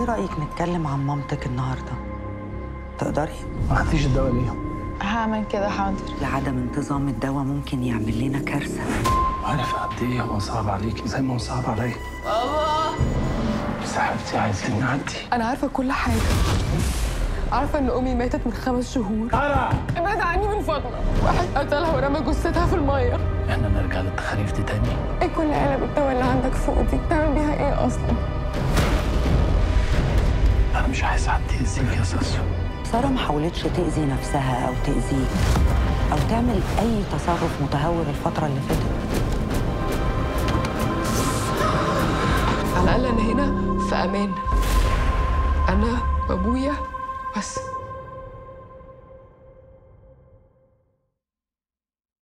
ايه رايك نتكلم عن مامتك النهارده تقدري ما خدتيش الدواء ليه؟ هعمل كده حاضر لعدم انتظام الدواء ممكن يعمل لنا كارثه عارف قد ايه هو صعب عليكي زي ما هو صعب عليا بابا بس يا حبيبتي عايزين نعدي أنا عارفة كل حاجة عارفة إن أمي ماتت من خمس شهور ترى ابعد عني من فضلك واحد قتلها ورمى جثتها في المية احنا نرجع للتخاريف دي تاني إيه كل علب الدواء اللي عندك فوق دي بتعمل بيها إيه أصلا؟ انا مش عايز حد يأذيك يا ساسو ساره ما حاولتش تاذي نفسها او تاذيك او تعمل اي تصرف متهور الفتره اللي فاتت على الأقل أنا هنا في أمان أنا وأبويا بس